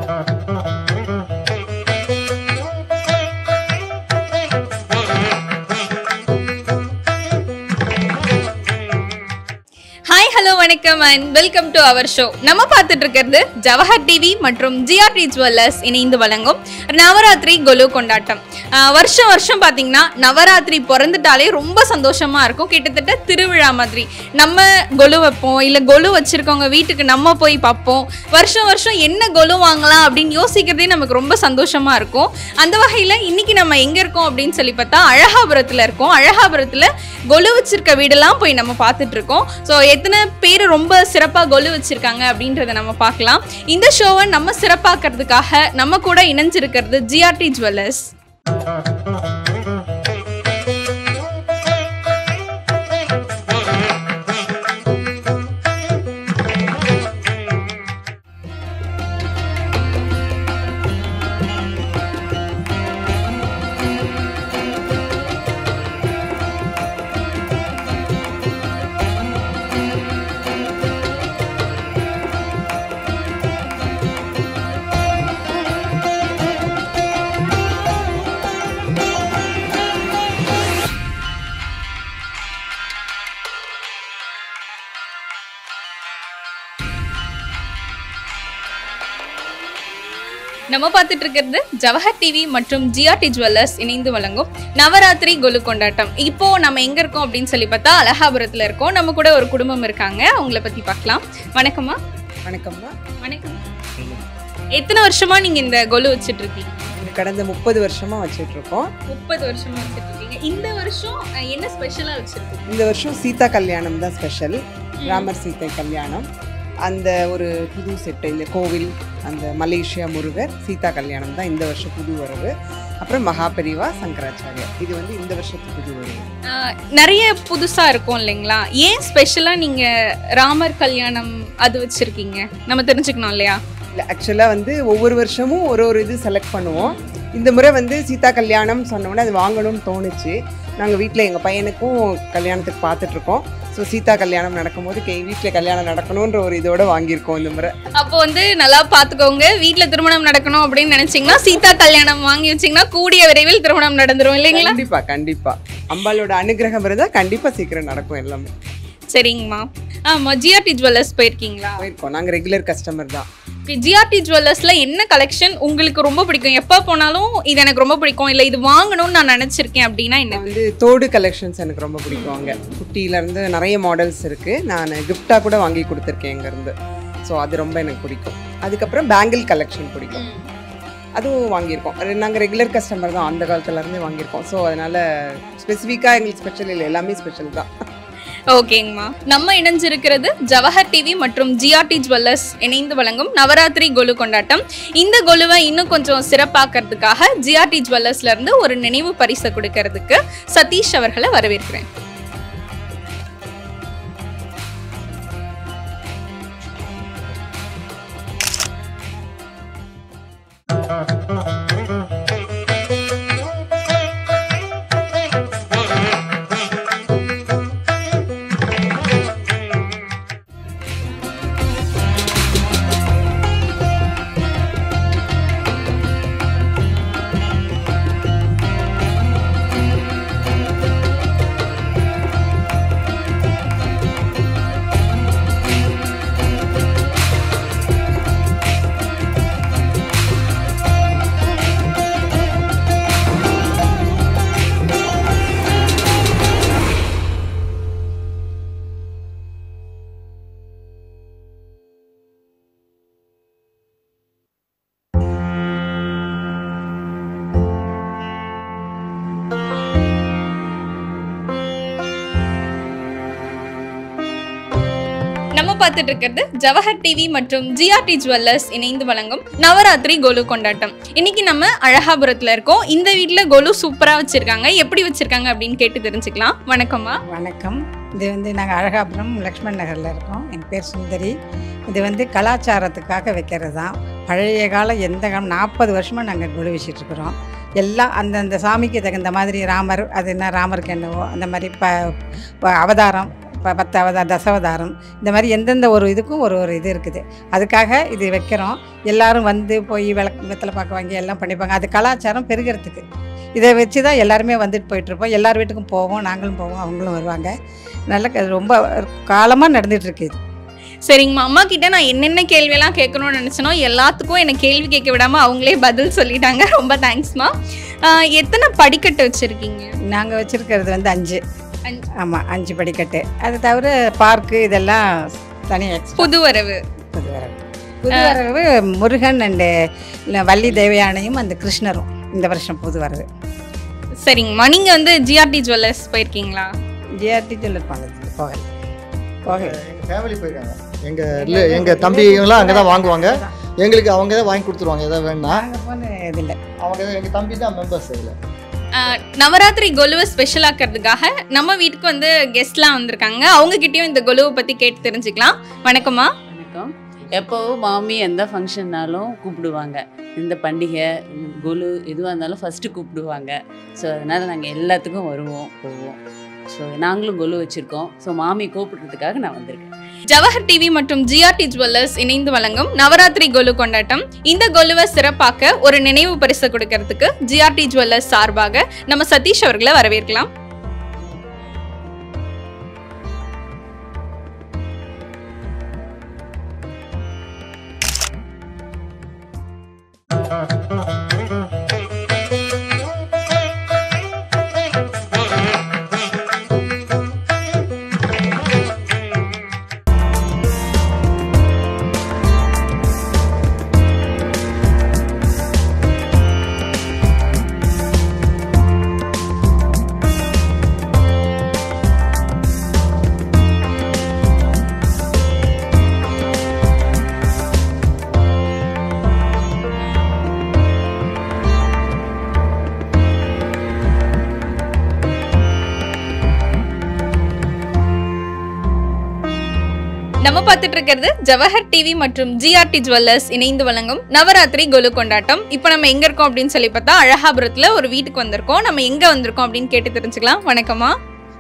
Hi hello வணக்கம் and welcome to our show நம்ம பார்த்துட்டு இருக்கிறது ஜவஹர் டிவி மற்றும் ஜிஆர்டி ஜுவல்லர்ஸ் இணைந்து வழங்கும் நவராத்திரி கொலு கொண்டாட்டம் ஆஹ் வருஷம் வருஷம் பார்த்தீங்கன்னா நவராத்திரி பிறந்துட்டாலே ரொம்ப சந்தோஷமா இருக்கும் கிட்டத்தட்ட திருவிழா மாதிரி நம்ம கொலு வைப்போம் இல்லை கொலு வச்சிருக்கவங்க வீட்டுக்கு நம்ம போய் பார்ப்போம் வருஷம் வருஷம் என்ன கொலு வாங்கலாம் அப்படின்னு யோசிக்கிறதே நமக்கு ரொம்ப சந்தோஷமா இருக்கும் அந்த வகையில் இன்னைக்கு நம்ம எங்கே இருக்கோம் அப்படின்னு சொல்லி பார்த்தா அழகாபுரத்தில் இருக்கோம் அழகாபுரத்தில் கொலு வச்சிருக்க வீடெல்லாம் போய் நம்ம பார்த்துட்டு இருக்கோம் ஸோ எத்தனை பேர் ரொம்ப சிறப்பாக கொலு வச்சிருக்காங்க அப்படின்றத நம்ம பார்க்கலாம் இந்த ஷோவை நம்ம சிறப்பாக்கிறதுக்காக நம்ம கூட இணைஞ்சிருக்கிறது ஜிஆர்டி ஜுவல்லர்ஸ் நம்ம பார்த்துட்டு இருக்கிறது ஜவஹர் டிவி மற்றும் ஜிஆர்டி ஜுவல்லர்ஸ் இணைந்து வழங்கும் நவராத்திரி கொலு கொண்டாட்டம் இப்போ நம்ம எங்க இருக்கோம் அப்படின்னு சொல்லி பார்த்தா அலகாபுரத்துல இருக்கோம் நம்ம கூட ஒரு குடும்பம் இருக்காங்க அவங்கள பத்தி பார்க்கலாம் வணக்கம்மா வணக்கம்மா வணக்கம் எத்தனை வருஷமா நீங்க இந்த கொலு வச்சிட்டு இருக்கீங்க இது கடந்த முப்பது வருஷமா வச்சுட்டு இருக்கோம் முப்பது வருஷமா வச்சிட்டு இருக்கீங்க இந்த வருஷம் அஹ், என்ன ஸ்பெஷலா வச்சிருக்கீங்க இந்த வருஷம் சீதா கல்யாணம் தான் ஸ்பெஷல் ராமர் சீதை கல்யாணம் அந்த ஒரு புது செட்டு இந்த கோவில் அந்த மலேசியா முருகர் சீதா கல்யாணம் தான் இந்த வருஷம் புது வரவு அப்புறம் மகாபெரிவா சங்கராச்சாரியா இது வந்து இந்த வருஷத்துக்கு புது வரவு அஹ், நிறைய புதுசா இருக்கும் இல்லைங்களா ஏன் ஸ்பெஷலா நீங்க ராமர் கல்யாணம் அது வச்சிருக்கீங்க நம்ம தெரிஞ்சுக்கணும் இல்லையா இல்லை ஆக்சுவலாக வந்து ஒவ்வொரு வருஷமும் ஒரு ஒரு இது செலக்ட் பண்ணுவோம் இந்த முறை வந்து சீதா கல்யாணம் சொன்னோன்னே அது வாங்கணும்னு தோணுச்சு நாங்கள் வீட்டில் எங்கள் பையனுக்கும் கல்யாணத்துக்கு பார்த்துட்ருக்கோம் ஸோ சீதா கல்யாணம் நடக்கும்போது கே வீட்டில் கல்யாணம் நடக்கணுன்ற ஒரு இதோட வாங்கியிருக்கோம் இந்த முறை அப்போ வந்து நல்லா பாத்துக்கோங்க வீட்ல திருமணம் நடக்கணும் அப்படின்னு நினைச்சீங்கன்னா சீதா கல்யாணம் வாங்கி வச்சீங்கன்னா கூடிய விரைவில் திருமணம் நடந்துரும் இல்லைங்களா கண்டிப்பா கண்டிப்பா அம்பாளோட அனுகிரகம் இருந்தால் கண்டிப்பா சீக்கிரம் நடக்கும் எல்லாமே சரிங்கம்மா ஆமா ஜிஆர்டி ஜுவல்லர்ஸ் போயிருக்கீங்களா போயிருக்கோம் நாங்கள் ரெகுலர் கஸ்டமர் தான் ஜிஆர்டி ஜுவல்லர்ஸ்ல என்ன கலெக்ஷன் உங்களுக்கு ரொம்ப பிடிக்கும் எப்போ போனாலும் இது எனக்கு ரொம்ப பிடிக்கும் இல்லை இது வாங்கணும்னு நான் நினைச்சிருக்கேன் அப்படின்னா என்ன நான் வந்து தோடு கலெக்ஷன்ஸ் எனக்கு ரொம்ப பிடிக்கும் அங்கே குட்டியிலேருந்து நிறைய மாடல்ஸ் இருக்குது நான் கிஃப்டாக கூட வாங்கி கொடுத்துருக்கேன் இங்கேருந்து ஸோ அது ரொம்ப எனக்கு பிடிக்கும் அதுக்கப்புறம் பேங்கிள் கலெக்ஷன் பிடிக்கும் அதுவும் வாங்கியிருக்கோம் நாங்கள் ரெகுலர் கஸ்டமர் தான் அந்த காலத்துலேருந்தே வாங்கியிருக்கோம் ஸோ அதனால் ஸ்பெசிஃபிக்காக எங்களுக்கு ஸ்பெஷல் இல்லை எல்லாமே ஸ்பெஷல் தான் ஓகேங்கம்மா நம்ம இணைஞ்சிருக்கிறது ஜவஹர் டிவி மற்றும் ஜிஆர்டி ஜுவல்லர்ஸ் இணைந்து வழங்கும் நவராத்திரி கொலு கொண்டாட்டம் இந்த கொலுவை இன்னும் கொஞ்சம் சிறப்பாக்கிறதுக்காக ஜிஆர்டி ஜுவல்லர்ஸ்ல இருந்து ஒரு நினைவு பரிசை கொடுக்கறதுக்கு சதீஷ் அவர்களை வரவேற்கிறேன் நம்ம பார்த்துட்டு இருக்கிறது ஜவஹர் டிவி மற்றும் ஜிஆர்டி ஜுவல்லர்ஸ் இணைந்து வழங்கும் நவராத்திரி கொலு கொண்டாட்டம் இன்னைக்கு நம்ம அழகாபுரத்துல இருக்கோம் இந்த வீட்ல கொலு சூப்பரா வச்சிருக்காங்க எப்படி வச்சிருக்காங்க அப்படின்னு கேட்டு தெரிஞ்சுக்கலாம் வணக்கம்மா வணக்கம் இது வந்து நாங்கள் அழகாபுரம் லக்ஷ்மண் நகரில் இருக்கோம் என் பேர் சுந்தரி இது வந்து கலாச்சாரத்துக்காக வைக்கிறது தான் பழைய காலம் எந்த காலம் நாற்பது வருஷமாக நாங்கள் குழு வச்சிட்ருக்குறோம் எல்லாம் அந்தந்த சாமிக்கு தகுந்த மாதிரி ராமர் அது என்ன ராமருக்கு என்னவோ அந்த மாதிரி ப ப- அவதாரம் ப பத்தாவதா தசவதாரம் இந்த மாதிரி எந்தெந்த ஒரு இதுக்கும் ஒரு ஒரு இது இருக்குது அதுக்காக இது வைக்கிறோம் எல்லாரும் வந்து போய் விளக்கு வெத்தலை பார்க்க வாங்கி எல்லாம் பண்ணிப்பாங்க அது கலாச்சாரம் பெருகிறதுக்கு இதை வச்சு தான் எல்லாருமே வந்துட்டு போயிட்டுருப்போம் எல்லார் வீட்டுக்கும் போவோம் நாங்களும் போவோம் அவங்களும் வருவாங்க நல்ல க- ரொம்ப காலமாக நடந்துகிட்ருக்கு இது சரிங்கம்மா அம்மா கிட்ட நான் என்னென்ன கேள்வியெல்லாம் கேட்கணும்னு நினச்சனோ எல்லாத்துக்கும் என்னை கேள்வி கேட்க விடாம அவங்களே பதில் சொல்லிட்டாங்க ரொம்ப தேங்க்ஸ்மா எத்தனை படிக்கட்டு வச்சுருக்கீங்க நாங்கள் வச்சுருக்கிறது வந்து அஞ்சு அஞ்சு. ஆமாம் அஞ்சு படிக்கட்டு அது தவிர பார்க்கு இதெல்லாம் தனியாக எக்ஸ்ட்ரா புது வரவு புதுவரவு புதுவரவு முருகன் அண்டு வள்ளி தேவயானையும் அந்த கிருஷ்ணரும் இந்த வருஷம் புதுவரவு சரிங்கம்மா நீங்கள் வந்து ஜிஆர்டி ஜுவல்லர்ஸ் போயிருக்கீங்களா ஜிஆர்டி ஜுவல்லர் பண்ணது போகல போகல எங்கள் ஃபேமிலி போயிருக்காங்க எங்கள் இல்லை எங்கள் தம்பிங்களாம் அங்கே தான் வாங்குவாங்க எங்களுக்கு அவங்க தான் வாங்கி கொடுத்துருவாங்க எதாவது வேணும்னா நாங்கள் போன இதில் அவங்க எங்கள் தம்பி தான் மெம்பர்ஸ் இதில் ஆஹ் நவராத்திரி கொலுவை ஸ்பெஷல் ஆக்கிறதுக்காக நம்ம வீட்டுக்கு வந்து கெஸ்ட்லாம் வந்திருக்காங்க அவங்க கிட்டயும் இந்த கொலுவை பற்றி கேட்டு தெரிஞ்சுக்கலாம் வணக்கம்மா வணக்கம் எப்போவும் மாமி எந்த ஃபங்க்ஷன்னாலும் கூப்பிடுவாங்க இந்த பண்டிகை இந்த குலு எதுவாக இருந்தாலும் ஃபஸ்ட்டு கூப்பிடுவாங்க ஸோ அதனால் நாங்கள் எல்லாத்துக்கும் வருவோம் போவோம் ஸோ நாங்களும் குலு வச்சுருக்கோம் ஸோ மாமி கூப்பிடுறதுக்காக நான் வந்திருக்கேன் ஜவஹர் டிவி மற்றும் ஜிஆர்டி ஜுவல்லர்ஸ் இணைந்து வழங்கும் நவராத்திரி கொலு கொண்டாட்டம் இந்த கொலுவை சிறப்பாக்க ஒரு நினைவு பரிசு கொடுக்கறதுக்கு ஜிஆர்டி ஜுவல்லர்ஸ் சார்பாக நம்ம சதீஷ் அவர்களை வரவேற்கலாம் நம்ம பார்த்துட்டு இருக்கிறது ஜவஹர் டிவி மற்றும் ஜிஆர்டி ஜுவல்லர்ஸ் இணைந்து வழங்கும் நவராத்திரி கொலு கொண்டாட்டம் இப்போ நம்ம எங்க இருக்கோம் அப்படின்னு சொல்லி பார்த்தா அழகாபுரத்துல ஒரு வீட்டுக்கு வந்திருக்கோம் நம்ம எங்க வந்திருக்கோம் அப்படின்னு கேட்டு தெரிஞ்சுக்கலாம் வணக்கம்மா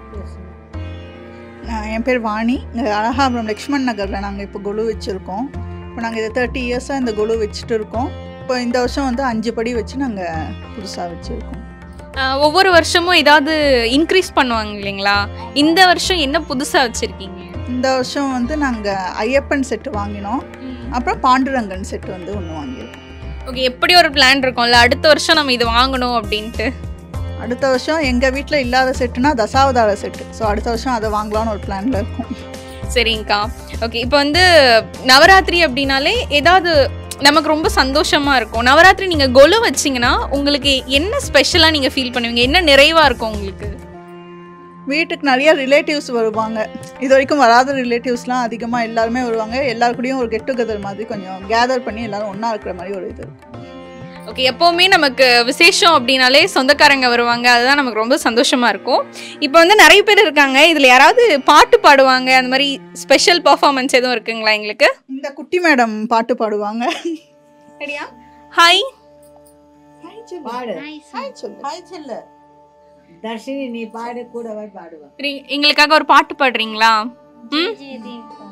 நான் என் பேர் வாணி இங்கே அழகாபுரம் லக்ஷ்மண் நகரில் நாங்கள் இப்போ கொலு வச்சுருக்கோம் இப்போ நாங்கள் இதை தேர்ட்டி இயர்ஸாக இந்த கொலு வச்சுட்டு இருக்கோம் இப்போ இந்த வருஷம் வந்து அஞ்சு படி வச்சு நாங்கள் புதுசாக வச்சுருக்கோம் ஆஹ் ஒவ்வொரு வருஷமும் ஏதாவது இன்க்ரீஸ் பண்ணுவாங்க இல்லைங்களா இந்த வருஷம் என்ன புதுசா வச்சிருக்கீங்க இந்த வருஷம் வந்து நாங்கள் ஐயப்பன் செட்டு வாங்கினோம் அப்புறம் பாண்டுரங்கன் செட்டு வந்து ஒன்று வாங்கியிருக்கோம் ஓகே எப்படி ஒரு பிளான் இருக்கும்ல அடுத்த வருஷம் நம்ம இது வாங்கணும் அப்படின்ட்டு அடுத்த வருஷம் எங்கள் வீட்டில் இல்லாத செட்டுனா தசாவதார செட்டு ஸோ அடுத்த வருஷம் அதை வாங்கலாம்னு ஒரு பிளானில் இருக்கும் சரிங்கக்கா ஓகே இப்போ வந்து நவராத்திரி அப்படின்னாலே ஏதாவது நமக்கு ரொம்ப சந்தோஷமா இருக்கும் நவராத்திரி நீங்க கொலு வச்சீங்கன்னா உங்களுக்கு என்ன ஸ்பெஷலா நீங்க ஃபீல் பண்ணுவீங்க என்ன நிறைவா இருக்கும் உங்களுக்கு வீட்டுக்கு நிறைய ரிலேட்டிவ்ஸ் வருவாங்க இது வரைக்கும் வராத ரிலேட்டிவ்ஸ்லாம் அதிகமாக எல்லாருமே வருவாங்க எல்லார் கூடயும் ஒரு கெட் டுகெதர் மாதிரி கொஞ்சம் கேதர் பண்ணி எல்லாரும் ஒன்றா இருக்கிற மாதிரி ஒரு இது இருக்கும் ஓகே எப்போவுமே நமக்கு விசேஷம் அப்படின்னாலே சொந்தக்காரங்க வருவாங்க அதுதான் நமக்கு ரொம்ப சந்தோஷமா இருக்கும் இப்போ வந்து நிறைய பேர் இருக்காங்க இதுல யாராவது பாட்டு பாடுவாங்க அந்த மாதிரி ஸ்பெஷல் பர்ஃபார்மன்ஸ் எதுவும் இருக்குங்களா எங்களுக்கு இந்த குட்டி மேடம் பாட்டு பாடுவாங்க ஹாய் பாடு ஹாய் சொல்லு ஹாய் சொல்லு தர்ஷினி நீ பாடு கூடவே பாடுவேன் எங்களுக்காக ஒரு பாட்டு பாடுறீங்களா ம் தேவி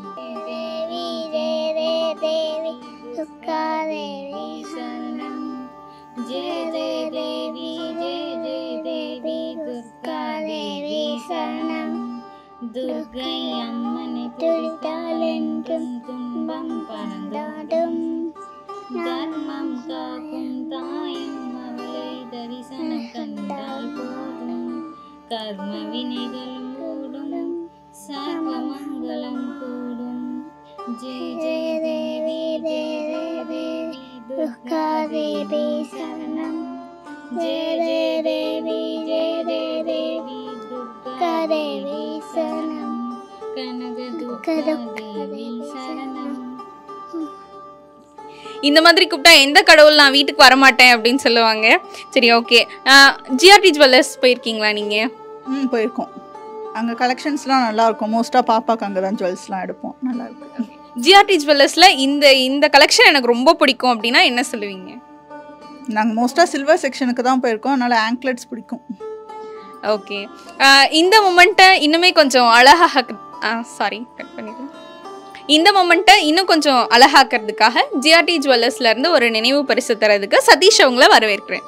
ஜெய தேவி தேவி துர்கா தேவி சரணம் ஜெய ஜெய தேவி ஜெய ஜெய தேவி துர்கா தேவி சரணம் துர்கை அம்மனை துடித்தால் என்றும் துன்பம் பறந்தாடும் தர்மம் காக்கும் தாயும் அவளை தரிசனம் கண்டால் போதும் கர்ம வினைகளும் கூடும் சர்வ மங்களம் கூடும் ஜெய ஜெய தேவி ஜெய தேவி துர்கா தேவி சரணம் ஜெய ஜெய தேவி ஜெய ஜெய தேவி துர்கா தேவி சரணம் கனக துர்கா தேவி சரணம் இந்த மாதிரி கூப்பிட்டா எந்த கடவுள் நான் வீட்டுக்கு வரமாட்டேன் அப்படின்னு சொல்லுவாங்க சரி ஓகே ஜிஆர்டி ஜுவல்லர்ஸ் போயிருக்கீங்களா நீங்கள் ம் போயிருக்கோம் அங்கே கலெக்ஷன்ஸ்லாம் நல்லா இருக்கும் மோஸ்ட்டாக பாப்பாக்கு அங்கே தான் ஜுவல்ஸ்லாம் எடுப்போம் நல்லா இருக்கும் ஜிஆர்டி ஜுவல்லர்ஸில் இந்த இந்த கலெக்ஷன் எனக்கு ரொம்ப பிடிக்கும் அப்படின்னா என்ன சொல்லுவீங்க நாங்கள் மோஸ்ட்டாக சில்வர் செக்ஷனுக்கு தான் போயிருக்கோம் அதனால் ஆங்க்லெட்ஸ் பிடிக்கும் ஓகே இந்த மூமெண்ட்டை இன்னுமே கொஞ்சம் அழகாக சாரி கட் பண்ணிடுறேன் இந்த மொமெண்ட்டை இன்னும் கொஞ்சம் அழகாக்கிறதுக்காக ஜிஆர்டி ஜுவல்லர்ஸ்ல இருந்து ஒரு நினைவு பரிசு தரதுக்கு சதீஷ் அவங்கள வரவேற்கிறேன்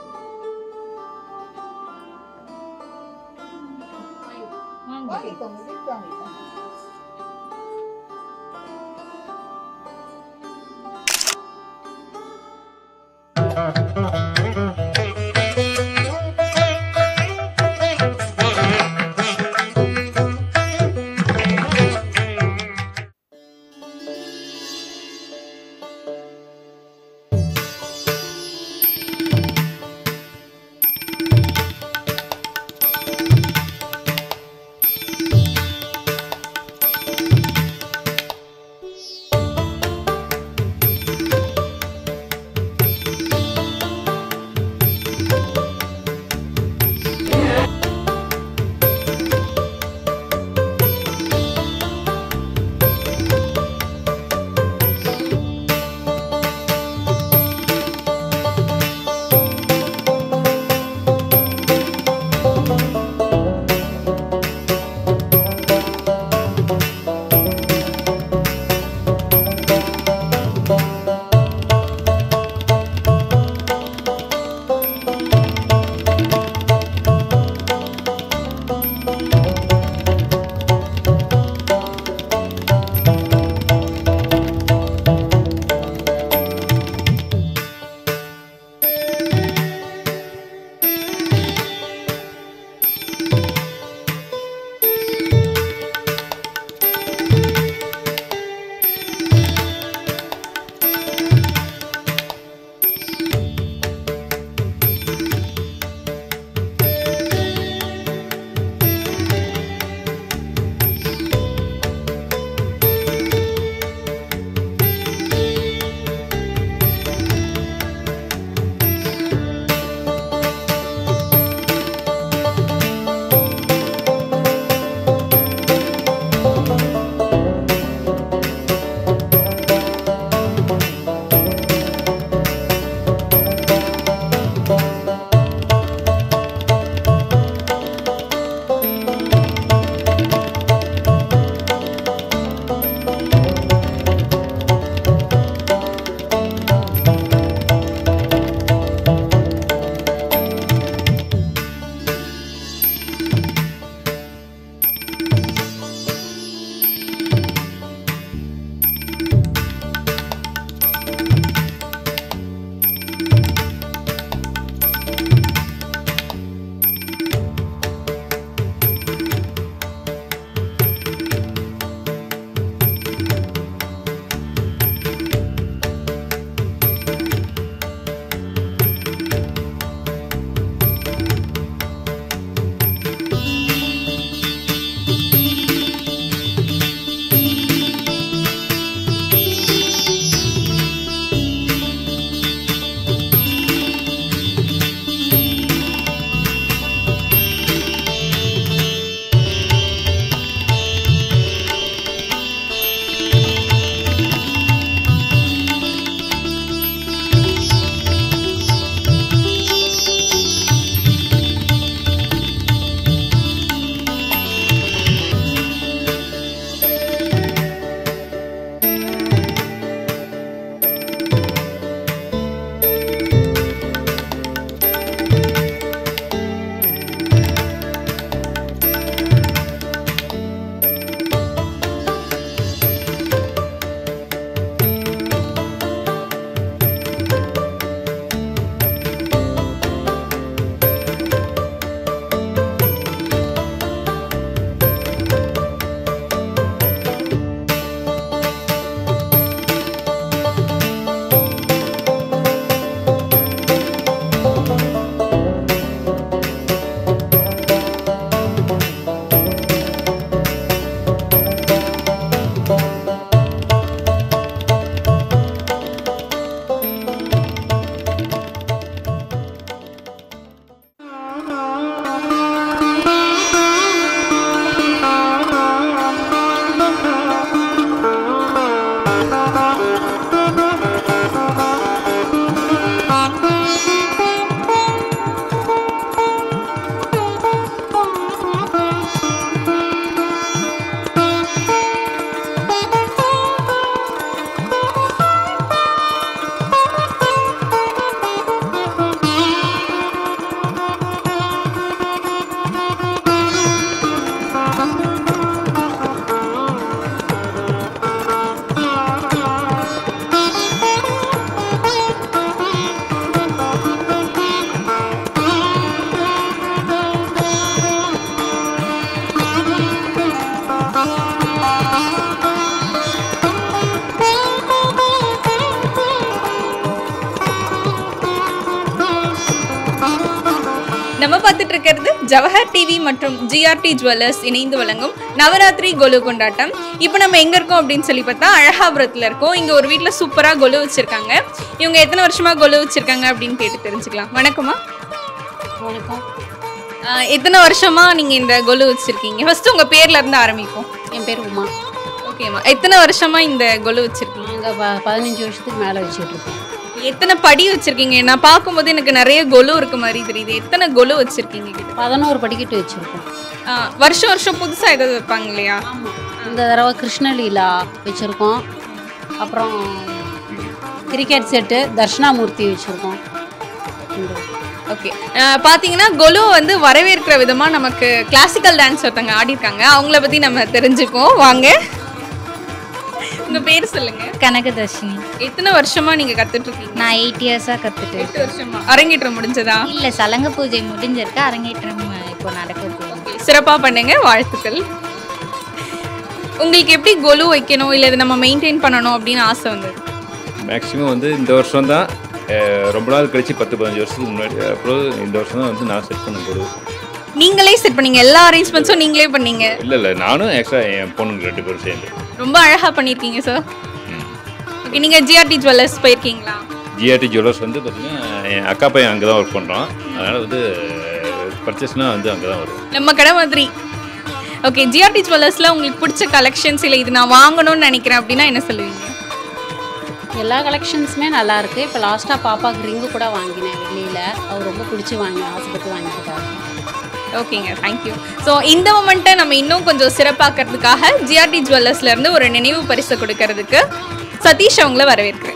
நம்ம பார்த்துட்டு இருக்கிறது ஜவஹர் டிவி மற்றும் ஜிஆர்டி ஜுவல்லர்ஸ் இணைந்து வழங்கும் நவராத்திரி கொலு கொண்டாட்டம் இப்போ நம்ம எங்க இருக்கோம் அப்படின்னு சொல்லி பார்த்தா அழகாபுரத்துல இருக்கோம் இங்க ஒரு வீட்ல சூப்பரா கொலு வச்சிருக்காங்க இவங்க எத்தனை வருஷமா கொலு வச்சிருக்காங்க அப்படின்னு கேட்டு தெரிஞ்சுக்கலாம் வணக்கம்மா வணக்கம் ஆஹ் எத்தனை வருஷமா நீங்க இந்த கொலு வச்சிருக்கீங்க ஃபர்ஸ்ட் உங்க பேர்ல இருந்து ஆரம்பிப்போம் என் பேர் உமா ஓகேம்மா எத்தனை வருஷமா இந்த கொலு வச்சிருக்கீங்க நாங்கள் ப பதினஞ்சு வருஷத்துக்கு மேலே வச்சுட்டு இருக்கோம் எத்தனை படி வச்சிருக்கீங்க நான் பார்க்கும்போது எனக்கு நிறைய கொலு இருக்க மாதிரி தெரியுது எத்தனை கொலு வச்சிருக்கீங்க கிட்ட பதினோரு படிக்கட்டு வச்சுருக்கோம் ஆஹ் வருஷம் வருஷம் புதுசா ஏதாவது வைப்பாங்க இல்லையா இந்த தடவை கிருஷ்ணலீலா வச்சுருக்கோம் அப்புறம் கிரிக்கெட் செட்டு தர்ஷனாமூர்த்தி வச்சுருக்கோம் ஓகே பார்த்தீங்கன்னா கொலு வந்து வரவேற்கிற விதமாக நமக்கு கிளாசிக்கல் டான்ஸ் ஒருத்தவங்க ஆடிருக்காங்க அவங்கள பற்றி நம்ம தெரிஞ்சுப்போம் வாங்க உங்கள் பேர் சொல்லுங்க கனகதர்ஷினி எத்தனை வருஷமா நீங்க கத்துட்டு இருக்கீங்க நான் எயிட் இயர்ஸாக கற்றுட்டு எட்டு வருஷமா அரங்கேற்றம் முடிஞ்சதா இல்லை சலங்க பூஜை முடிஞ்சிருக்கு அரங்கேற்றம் இப்போ நடக்குது சிறப்பா பண்ணுங்க வாழ்த்துக்கள் உங்களுக்கு எப்படி கொலு வைக்கணும் இல்லை இதை நம்ம மெயின்டைன் பண்ணணும் அப்படின்னு ஆசை வந்தது மேக்ஸிமம் வந்து இந்த வருஷம் தான் ரொம்ப நாள் கழிச்சு பத்து பதினஞ்சு வருஷத்துக்கு முன்னாடி அப்புறம் இந்த வருஷம் தான் வந்து நான் செட் பண்ண போடுவேன் நீங்களே செட் பண்ணீங்க எல்லா அரேஞ்ச்மெண்ட்ஸும் நீங்களே பண்ணீங்க இல்லை இல்லை நானும் எக்ஸ்ட்ரா என் பொண்ணுங்க ரெண்டு பேரும் சேர்ந்து ரொம்ப அழகா பண்ணியிருக்கீங்க சார் ஓகே நீங்க ஜிஆர்டி ஜுவல்லர்ஸ் போயிருக்கீங்களா ஜிஆர்டி ஜுவல்லர்ஸ் வந்து பார்த்தீங்கன்னா என் அக்கா பையன் அங்கே தான் ஒர்க் பண்ணுறான் அதனால் வந்து பர்ச்சேஸ்னால் வந்து அங்கே தான் வரும் நம்ம கடை மாதிரி ஓகே ஜிஆர்டி ஜுவல்லர்ஸ்ல உங்களுக்கு பிடிச்ச கலெக்ஷன்ஸ் இல்லை இது நான் வாங்கணும்னு நினைக்கிறேன் அப்படின்னா என்ன சொல்லுவீங்க எல்லா கலெக்ஷன்ஸுமே நல்லா இருக்கு இப்போ லாஸ்ட்டாக பாப்பாவுக்கு ரிங்கு கூட வாங்கினேன் வெளியில் அவர் ரொம்ப பிடிச்சி வாங்கி ஆசைப்பட்டு வாங்கிக்கிட்டாரு ஓகேங்க தேங்க்யூ ஸோ இந்த மொமெண்ட்டை நம்ம இன்னும் கொஞ்சம் சிறப்பாக்கிறதுக்காக ஜிஆர்டி ஜுவல்லர்ஸ்ல இருந்து ஒரு நினைவு பரிசு கொடுக்கறதுக்கு சதீஷ் அவங்கள வரவேற்கிறேன்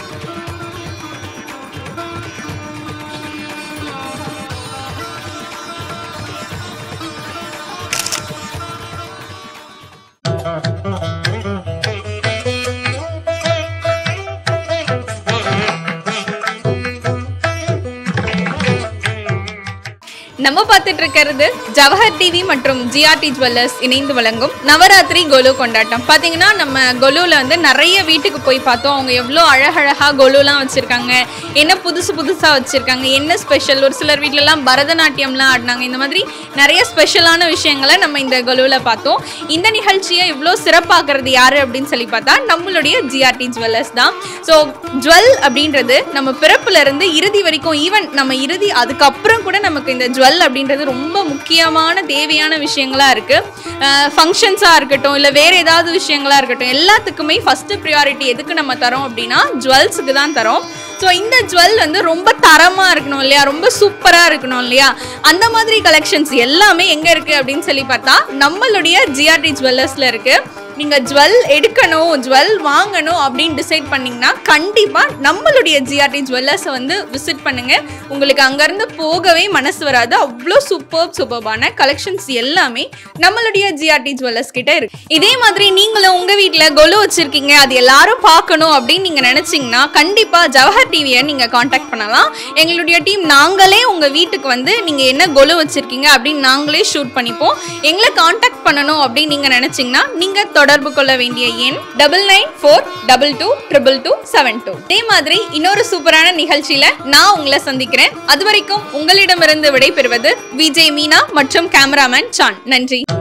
நம்ம பார்த்துட்டு இருக்கிறது ஜவஹர் டிவி மற்றும் ஜிஆர்டி ஜுவல்லர்ஸ் இணைந்து வழங்கும் நவராத்திரி கொலு கொண்டாட்டம் பார்த்தீங்கன்னா நம்ம கொலுவில் வந்து நிறைய வீட்டுக்கு போய் பார்த்தோம் அவங்க எவ்வளோ அழகழகாக கொலுலாம் வச்சுருக்காங்க என்ன புதுசு புதுசாக வச்சுருக்காங்க என்ன ஸ்பெஷல் ஒரு சிலர் வீட்டிலலாம் பரதநாட்டியம்லாம் ஆடினாங்க இந்த மாதிரி நிறைய ஸ்பெஷலான விஷயங்களை நம்ம இந்த கொலுவில் பார்த்தோம் இந்த நிகழ்ச்சியை இவ்வளோ சிறப்பாக்குறது யார் அப்படின்னு சொல்லி பார்த்தா நம்மளுடைய ஜிஆர்டி ஜுவல்லர்ஸ் தான் ஸோ ஜுவல் அப்படின்றது நம்ம பிறப்புல இருந்து இறுதி வரைக்கும் ஈவன் நம்ம இறுதி அதுக்கப்புறம் கூட நமக்கு இந்த ஜுவல் அப்படின்றது ரொம்ப முக்கியமான தேவையான விஷயங்களா இருக்கு ஃபங்க்ஷன்ஸாக இருக்கட்டும் இல்லை வேற ஏதாவது விஷயங்களா இருக்கட்டும் எல்லாத்துக்குமே ஃபர்ஸ்ட் ப்ரியாரிட்டி எதுக்கு நம்ம தரோம் அப்படின்னா ஜுவல்ஸுக்கு தான் தரோம் ஸோ இந்த ஜுவல் வந்து ரொம்ப தரமாக இருக்கணும் இல்லையா ரொம்ப சூப்பராக இருக்கணும் இல்லையா அந்த மாதிரி கலெக்ஷன்ஸ் எல்லாமே எங்கே இருக்குது அப்படின்னு சொல்லி பார்த்தா நம்மளுடைய ஜிஆர்டி ஜுவல்லர்ஸில் இருக்குது நீங்கள் ஜுவல் எடுக்கணும் ஜுவல் வாங்கணும் அப்படின்னு டிசைட் பண்ணிங்கன்னா கண்டிப்பாக நம்மளுடைய ஜிஆர்டி ஜுவல்லர்ஸை வந்து விசிட் பண்ணுங்கள் உங்களுக்கு அங்கேருந்து போகவே மனசு வராது அவ்வளோ சூப்பர் சூப்பர்பான கலெக்ஷன்ஸ் எல்லாமே நம்மளுடைய ஜிஆர்டி ஜுவல்லர்ஸ் கிட்ட இருக்கு இதே மாதிரி நீங்களும் உங்கள் வீட்டில் கொலு வச்சுருக்கீங்க அது எல்லாரும் பார்க்கணும் அப்படின்னு நீங்கள் நினச்சிங்கன்னா கண்டிப்பாக ஜவஹர் டிவியை நீங்கள் காண்டாக்ட் பண்ணலாம் எங்களுடைய டீம் நாங்களே உங்கள் வீட்டுக்கு வந்து நீங்கள் என்ன கொலு வச்சுருக்கீங்க அப்படின்னு நாங்களே ஷூட் பண்ணிப்போம் எங்களை காண்டாக்ட் பண்ணணும் அப்படின்னு நீங்கள் நினச்சிங்கன்னா நீங்கள் தொடர்பு கொள்ள வேண்டிய எண் double nine four double two triple two seven two இதே மாதிரி இன்னொரு சூப்பரான நிகழ்ச்சியில் நான் உங்களை சந்திக்கிறேன் அது வரைக்கும் உங்களிடமிருந்து விடைபெறுவது விஜய் மீனா மற்றும் கேமராமேன் சான் நன்றி